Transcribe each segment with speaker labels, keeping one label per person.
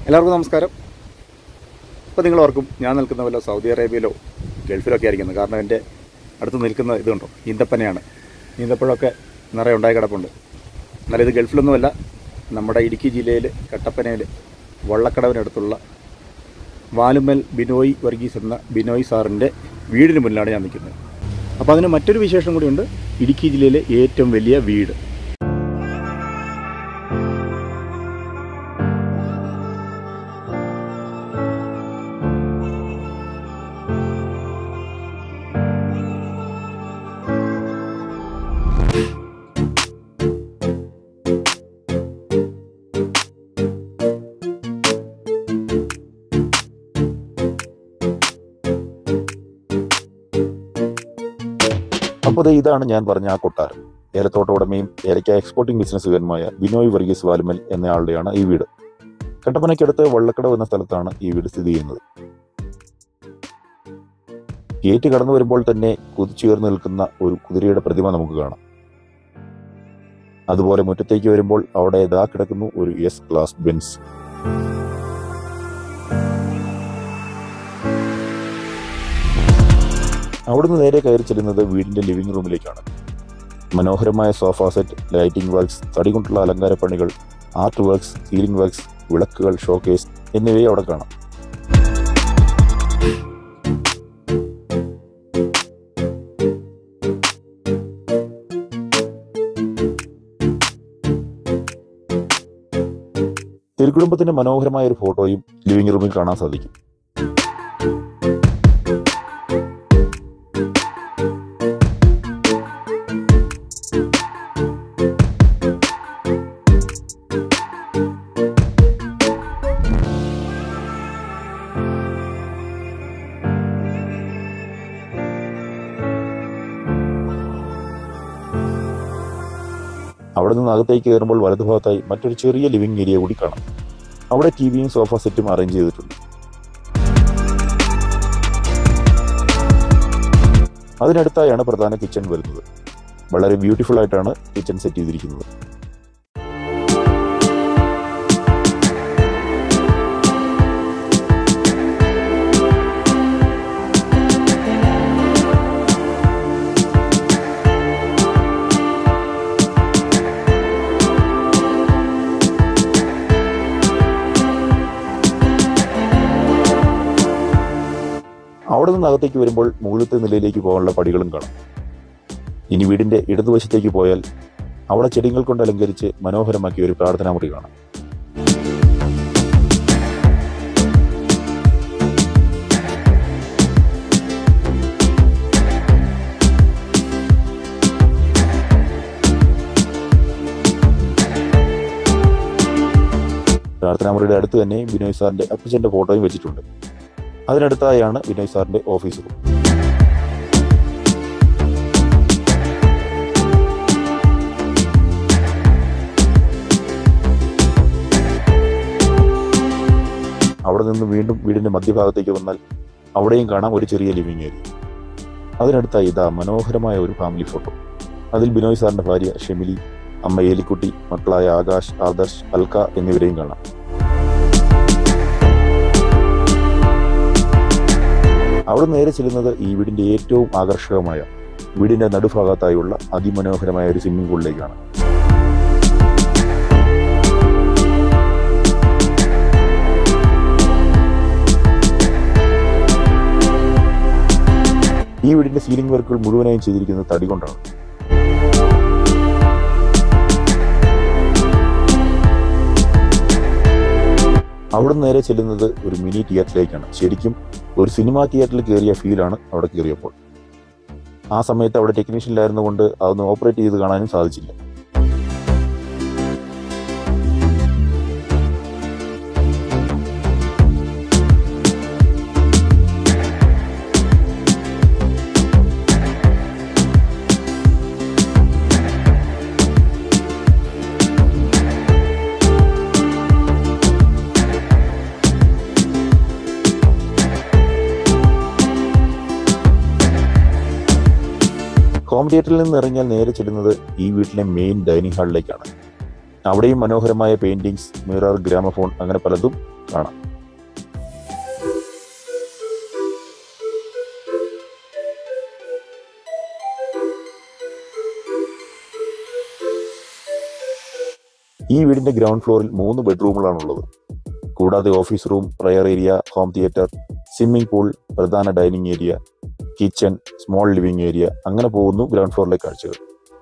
Speaker 1: എല്ലാവർക്കും നമസ്കാരം ഇപ്പോൾ നിങ്ങൾ ഓർക്കും ഞാൻ നിൽക്കുന്ന വല്ല സൗദി അറേബ്യയിലോ ഗൾഫിലൊക്കെ ആയിരിക്കുന്നത് കാരണം എൻ്റെ അടുത്ത് നിൽക്കുന്ന ഇതുണ്ടോ ഈന്തപ്പനയാണ് ഈന്തപ്പഴമൊക്കെ നിറയെ ഉണ്ടായി കിടപ്പുണ്ട് എന്നാൽ ഇത് ഗൾഫിലൊന്നുമല്ല നമ്മുടെ ഇടുക്കി ജില്ലയിൽ കട്ടപ്പനയിൽ വള്ളക്കടവിനടുത്തുള്ള വാലുമ്മൽ ബിനോയ് വർഗീസ് എന്ന ബിനോയ് സാറിൻ്റെ വീടിന് മുന്നിലാണ് ഞാൻ നിൽക്കുന്നത് അപ്പോൾ അതിന് മറ്റൊരു വിശേഷം കൂടിയുണ്ട് ഇടുക്കി ജില്ലയിലെ ഏറ്റവും വലിയ വീട് അപ്പോൾ ദേ ഇതാണ് ഞാൻ പറഞ്ഞ ആ കൊട്ടാരം ഏലത്തോട്ട ഉടമയും ഏലക്ക എക്സ്പോർട്ടിംഗ് ബിസിനസ്സുകാരനുമായ ബിനോയ് വർഗീസ് വാലുമൽ എന്നയാളുടെയാണ് ഈ വീട് കട്ടപ്പനയ്ക്കടുത്ത് വള്ളക്കടവ് എന്ന സ്ഥലത്താണ് ഈ വീട് സ്ഥിതി ചെയ്യുന്നത് ഗേറ്റ് കടന്നു വരുമ്പോൾ തന്നെ കുതിച്ചുയർന്നു നിൽക്കുന്ന ഒരു കുതിരയുടെ പ്രതിമ നമുക്ക് കാണാം അതുപോലെ മുറ്റത്തേക്ക് വരുമ്പോൾ അവിടെ ഇതാ കിടക്കുന്നു ഒരു എസ് ക്ലാസ് ബെൻസ് അവിടുന്ന് നേരെ കയറി ചെല്ലുന്നത് വീടിന്റെ ലിവിംഗ് റൂമിലേക്കാണ് മനോഹരമായ സോഫ സെറ്റ് ലൈറ്റിംഗ് വർക്ക്സ് തടി കൊണ്ടുള്ള അലങ്കാര പണികൾ ആർട്ട് വർക്ക്സ് സീലിംഗ് വർക്ക്സ് വിളക്കുകൾ ഷോക്കേസ് എന്നിവയെ അവിടെ കാണാം തിരുക്കുടുംബത്തിന്റെ മനോഹരമായ ഒരു ഫോട്ടോയും ലിവിംഗ് റൂമിൽ കാണാൻ സാധിക്കും അവിടെ നിന്ന് അകത്തേക്ക് കയറുമ്പോൾ വലതുഭാഗത്തായി മറ്റൊരു ചെറിയ ലിവിംഗ് ഏരിയ കൂടി കാണാം അവിടെ ടി വിയും സോഫ സെറ്റും അറേഞ്ച് ചെയ്തിട്ടുണ്ട് അതിനടുത്തായാണ് പ്രധാന കിച്ചൺ വരുന്നത് വളരെ ബ്യൂട്ടിഫുൾ ആയിട്ടാണ് കിച്ചൺ സെറ്റ് ചെയ്തിരിക്കുന്നത് അവിടെ നിന്ന് അകത്തേക്ക് വരുമ്പോൾ മുകളിലത്തെ നിലയിലേക്ക് പോകാനുള്ള പടികളും കാണാം ഇനി വീടിന്റെ ഇടതുവശത്തേക്ക് പോയാൽ അവിടെ ചെടികൾ കൊണ്ട് അലങ്കരിച്ച് മനോഹരമാക്കിയ ഒരു പ്രാർത്ഥനാ മുറി കാണാം പ്രാർത്ഥനാ മുറിയുടെ അടുത്ത് തന്നെ ബിനോയ് സാറിന്റെ അപ്പച്ചന്റെ ഫോട്ടോയും വെച്ചിട്ടുണ്ട് അതിനടുത്തായാണ് വിനയ് സാറിന്റെ ഓഫീസ് റൂം അവിടെ നിന്ന് വീണ്ടും വീടിന്റെ മധ്യഭാഗത്തേക്ക് വന്നാൽ അവിടെയും കാണാം ഒരു ചെറിയ ലിവിംഗ് ഏരിയ അതിനടുത്തായി ഇതാ മനോഹരമായ ഒരു ഫാമിലി ഫോട്ടോ അതിൽ ബിനോയ് സാറിന്റെ ഭാര്യ ഷെമിലി അമ്മ ഏലിക്കുട്ടി മക്കളായ ആകാശ് ആദർശ് അൽക്ക എന്നിവരെയും കാണാം അവിടെ നേരെ ചെല്ലുന്നത് ഈ വീടിന്റെ ഏറ്റവും ആകർഷകമായ വീടിന്റെ നടുഭാഗത്തായുള്ള അതിമനോഹരമായ ഒരു സ്വിമ്മിംഗ് പൂളിലേക്കാണ് ഈ വീടിന്റെ സീലിംഗ് വർക്കുകൾ മുഴുവനായും ചെയ്തിരിക്കുന്നത് തടി കൊണ്ടാണ് അവിടെ നേരെ ചെല്ലുന്നത് ഒരു മിനി തിയേറ്ററിലേക്കാണ് ശരിക്കും ഒരു സിനിമാ തിയേറ്ററിൽ കയറിയ ഫീലാണ് അവിടെ കയറിയപ്പോൾ ആ സമയത്ത് അവിടെ ടെക്നീഷ്യൻ ഇല്ലായിരുന്നുകൊണ്ട് അതൊന്ന് ഓപ്പറേറ്റ് ചെയ്ത് കാണാനും സാധിച്ചില്ല ഹോം തിയേറ്ററിൽ നിന്ന് ഇറങ്ങിയാൽ നേരെ ചെല്ലുന്നത് ഈ വീട്ടിലെ മെയിൻ ഡൈനിങ് ഹാളിലേക്കാണ്
Speaker 2: അവിടെയും മനോഹരമായ പെയിന്റിങ്സ് മിറർ ഗ്രാമഫോൺ അങ്ങനെ പലതും കാണാം ഈ വീടിന്റെ ഗ്രൗണ്ട് ഫ്ലോറിൽ മൂന്ന് ബെഡ്റൂമുകളാണുള്ളത് കൂടാതെ office room prayer area home theatre swimming pool പ്രധാന dining area kitchen small living area അങ്ങനെ പോകുന്നു ഗ്രൗണ്ട് ഫ്ലോറിലെ കാഴ്ചകൾ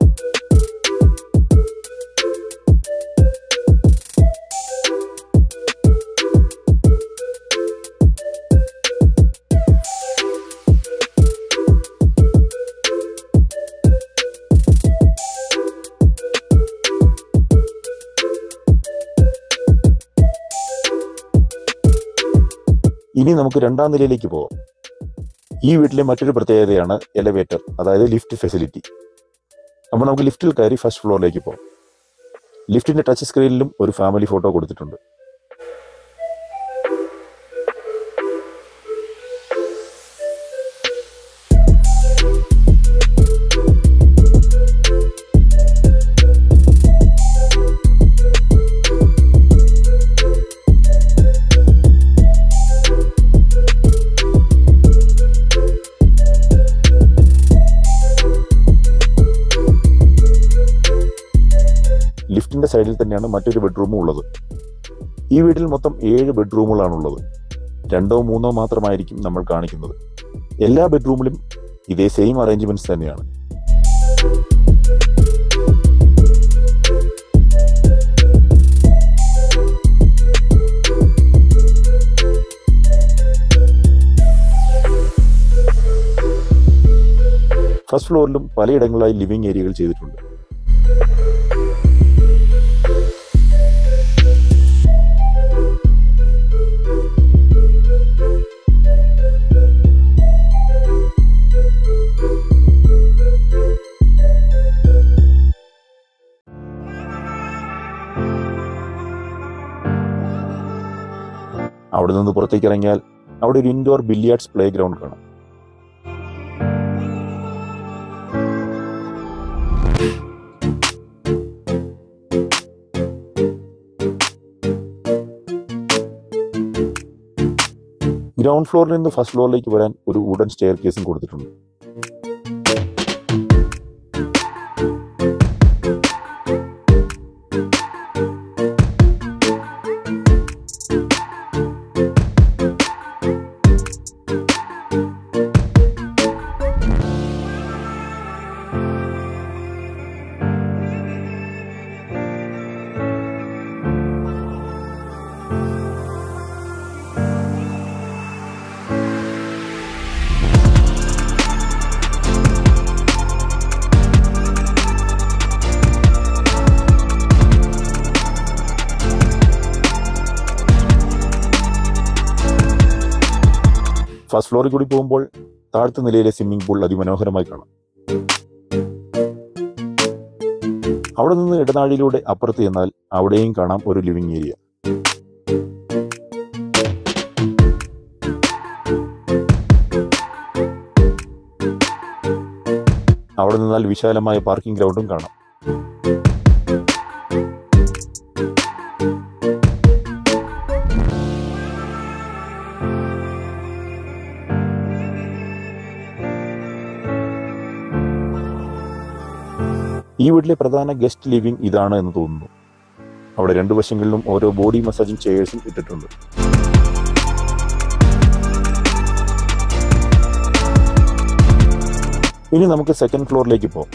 Speaker 2: ഇനി നമുക്ക് രണ്ടാം നിലയിലേക്ക് പോകാം ഈ വീട്ടിലെ മറ്റൊരു പ്രത്യേകതയാണ് എലവേറ്റർ അതായത് ലിഫ്റ്റ് ഫെസിലിറ്റി അപ്പോൾ നമുക്ക് ലിഫ്റ്റിൽ കയറി ഫസ്റ്റ് ഫ്ലോറിലേക്ക് പോകാം ലിഫ്റ്റിന്റെ ടച്ച് സ്ക്രീനിലും ഒരു ഫാമിലി ഫോട്ടോ കൊടുത്തിട്ടുണ്ട് ലിഫ്റ്റിന്റെ സൈഡിൽ തന്നെയാണ് മറ്റൊരു ബെഡ്റൂമും ഉള്ളത് ഈ വീട്ടിൽ മൊത്തം ഏഴ് ബെഡ്റൂമുകളാണുള്ളത് രണ്ടോ മൂന്നോ മാത്രമായിരിക്കും നമ്മൾ കാണിക്കുന്നത് എല്ലാ ബെഡ്റൂമിലും ഇതേ സെയിം അറേഞ്ച്മെന്റ്സ് തന്നെയാണ് ഫസ്റ്റ് ഫ്ലോറിലും പലയിടങ്ങളിലായി ലിവിംഗ് ഏരിയകൾ ചെയ്തിട്ടുണ്ട് അവിടെ നിന്ന് പുറത്തേക്ക് ഇറങ്ങിയാൽ അവിടെ ഒരു ഇൻഡോർ ബില്ലിയാർഡ്സ് പ്ലേ ഗ്രൗണ്ട് കാണാം ഗ്രൗണ്ട് ഫ്ലോറിൽ നിന്ന് ഫസ്റ്റ് ഫ്ലോറിലേക്ക് വരാൻ ഒരു വുഡൻ സ്റ്റെയർ കേസും കൊടുത്തിട്ടുണ്ട് ഫസ്റ്റ് ഫ്ലോറിൽ കൂടി പോകുമ്പോൾ താഴത്തെ നിലയിലെ സ്വിമ്മിംഗ് പൂൾ അതിമനോഹരമായി കാണാം അവിടെ നിന്ന് ഇടനാഴിയിലൂടെ അപ്പുറത്ത് ചെന്നാൽ അവിടെയും കാണാം ഒരു ലിവിംഗ് ഏരിയ അവിടെ നിന്നാൽ വിശാലമായ പാർക്കിംഗ് ഗ്രൗണ്ടും കാണാം ഈ വീട്ടിലെ പ്രധാന ഗസ്റ്റ് ലിവിംഗ് ഇതാണ് എന്ന് തോന്നുന്നു അവിടെ രണ്ടു വശങ്ങളിലും ഓരോ ബോഡി മസാജിങ് ചെയേഴ്സും ഇട്ടിട്ടുണ്ട് ഇനി നമുക്ക് സെക്കൻഡ് ഫ്ലോറിലേക്ക് പോകാം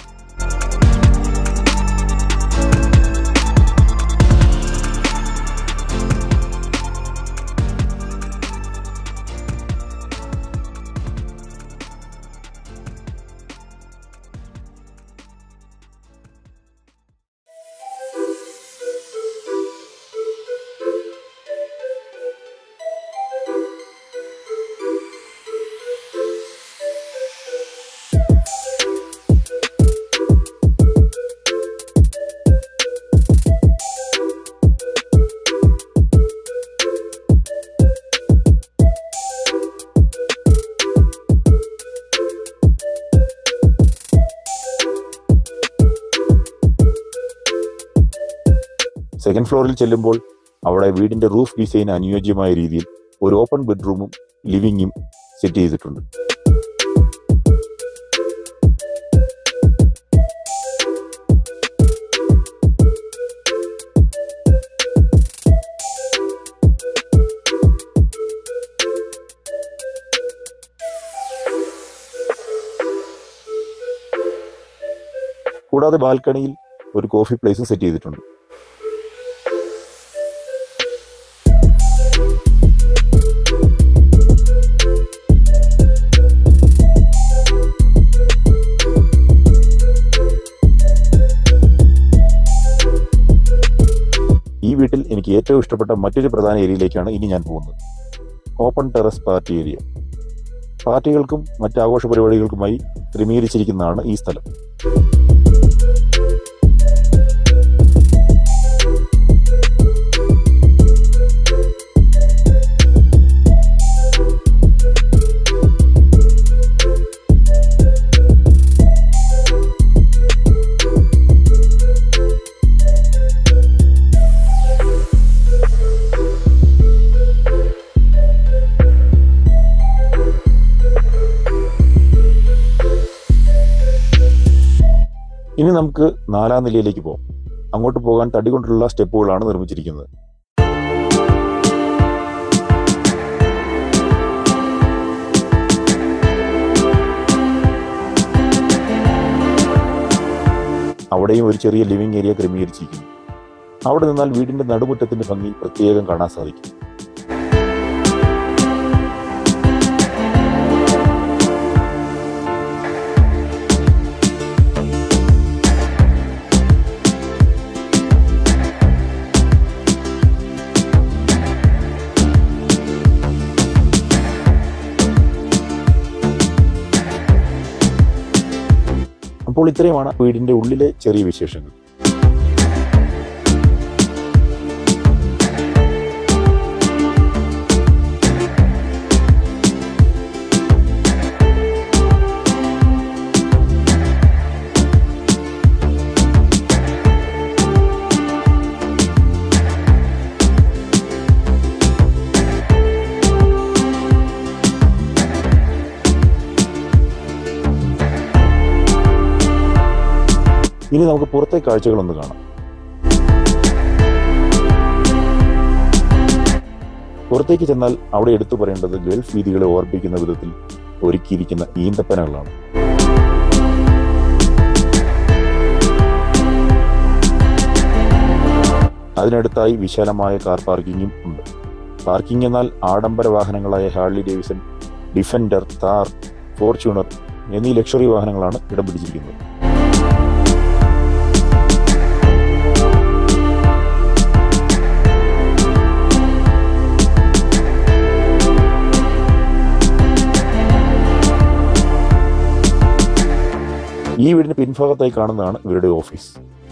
Speaker 2: സെക്കൻഡ് ഫ്ലോറിൽ ചെല്ലുമ്പോൾ അവിടെ വീടിന്റെ റൂഫ് ഡിസൈൻ അനുയോജ്യമായ രീതിയിൽ ഒരു ഓപ്പൺ ബെഡ്റൂമും ലിവിങ്ങും സെറ്റ് ചെയ്തിട്ടുണ്ട് കൂടാതെ ബാൽക്കണിയിൽ ഒരു കോഫി പ്ലേസും സെറ്റ് ചെയ്തിട്ടുണ്ട് ഈ വീട്ടിൽ എനിക്ക് ഏറ്റവും ഇഷ്ടപ്പെട്ട മറ്റൊരു പ്രധാന ഏരിയയിലേക്കാണ് ഇനി ഞാൻ പോകുന്നത് ഓപ്പൺ ടെറസ് പാർട്ടി ഏരിയ പാർട്ടികൾക്കും മറ്റ് ആഘോഷ പരിപാടികൾക്കുമായി ക്രമീകരിച്ചിരിക്കുന്നതാണ് ഈ സ്ഥലം ഇനി നമുക്ക് നാലാം നിലയിലേക്ക് പോകാം അങ്ങോട്ട് പോകാൻ തടി കൊണ്ടുള്ള സ്റ്റെപ്പുകളാണ് നിർമ്മിച്ചിരിക്കുന്നത് അവിടെയും ഒരു ചെറിയ ലിവിംഗ് ഏരിയ ക്രമീകരിച്ചിരിക്കുന്നു അവിടെ നിന്നാൽ വീടിന്റെ നടുമുറ്റത്തിന്റെ ഭംഗി പ്രത്യേകം കാണാൻ സാധിക്കും അപ്പോൾ ഇത്രയുമാണ് വീടിന്റെ ഉള്ളിലെ ചെറിയ വിശേഷങ്ങൾ ഇനി നമുക്ക് പുറത്തെ കാഴ്ചകളൊന്ന് കാണാം പുറത്തേക്ക് ചെന്നാൽ അവിടെ എടുത്തു പറയേണ്ടത് ഗൾഫ് വീതികളെ ഓർപ്പിക്കുന്ന വിധത്തിൽ ഒരുക്കിയിരിക്കുന്ന ഈന്തപ്പനകളാണ് അതിനടുത്തായി വിശാലമായ കാർ പാർക്കിങ്ങും ഉണ്ട് പാർക്കിംഗ് എന്നാൽ ആഡംബര വാഹനങ്ങളായ Harley Davidson Defender Thar Fortuner എന്നീ ലക്ഷറി വാഹനങ്ങളാണ് ഇടം പിടിച്ചിരിക്കുന്നത് ഈ വീടിന് പിൻഭാഗത്തായി കാണുന്നതാണ് ഇവരുടെ ഓഫീസ്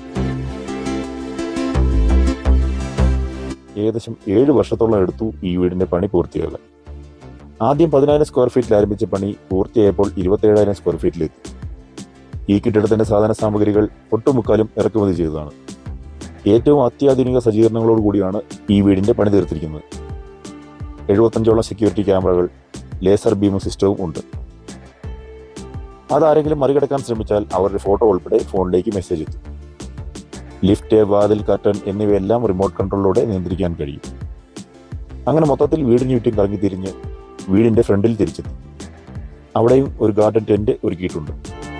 Speaker 2: ഏകദേശം ഏഴ് വർഷത്തോളം എടുത്തു ഈ വീടിന്റെ പണി പൂർത്തിയാകാൻ ആദ്യം പതിനായിരം സ്ക്വയർ ഫീറ്റിൽ ആരംഭിച്ച പണി പൂർത്തിയായപ്പോൾ ഇരുപത്തേഴായിരം സ്ക്വയർ ഫീറ്റിലെത്തി ഈ കെട്ടിടത്തിന്റെ സാധന സാമഗ്രികൾ ഒട്ടുമുക്കാലും ഇറക്കുമതി ചെയ്തതാണ് ഏറ്റവും അത്യാധുനിക സജ്ജീകരണങ്ങളോട് കൂടിയാണ് ഈ വീടിന്റെ പണി തീർത്തിരിക്കുന്നത് എഴുപത്തഞ്ചോളം സെക്യൂരിറ്റി ക്യാമറകൾ ലേസർ ബീം സിസ്റ്റവും ഉണ്ട് അതാരെങ്കിലും മറികടക്കാൻ ശ്രമിച്ചാൽ അവരുടെ ഫോട്ടോ ഉൾപ്പെടെ ഫോണിലേക്ക് മെസ്സേജ് എത്തും ലിഫ്റ്റ് വാതിൽ കർട്ടൻ എന്നിവയെല്ലാം റിമോട്ട് കൺട്രോളിലൂടെ നിയന്ത്രിക്കാൻ കഴിയും അങ്ങനെ മൊത്തത്തിൽ വീടിന് ചുറ്റും കറങ്ങി തിരിഞ്ഞ് വീടിന്റെ ഫ്രണ്ടിൽ തിരിച്ചെത്തി അവിടെയും ഒരു ഗാർഡൻ ടെന്റ് ഒരുക്കിയിട്ടുണ്ട്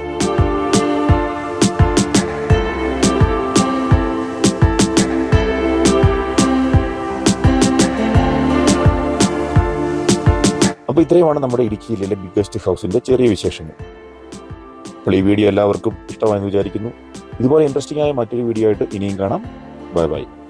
Speaker 2: അപ്പോൾ ഇത്രയുമാണ് നമ്മുടെ ഇടുക്കി ജില്ലയിലെ ബിഗ്ഗസ്റ്റ് ഹൗസിന്റെ ചെറിയ വിശേഷങ്ങൾ അപ്പോൾ ഈ വീഡിയോ എല്ലാവർക്കും ഇഷ്ടമായെന്ന് വിചാരിക്കുന്നു ഇതുപോലെ ഇൻട്രസ്റ്റിംഗ് ആയ മറ്റൊരു വീഡിയോ ആയിട്ട് ഇനിയും കാണാം ബൈ ബൈ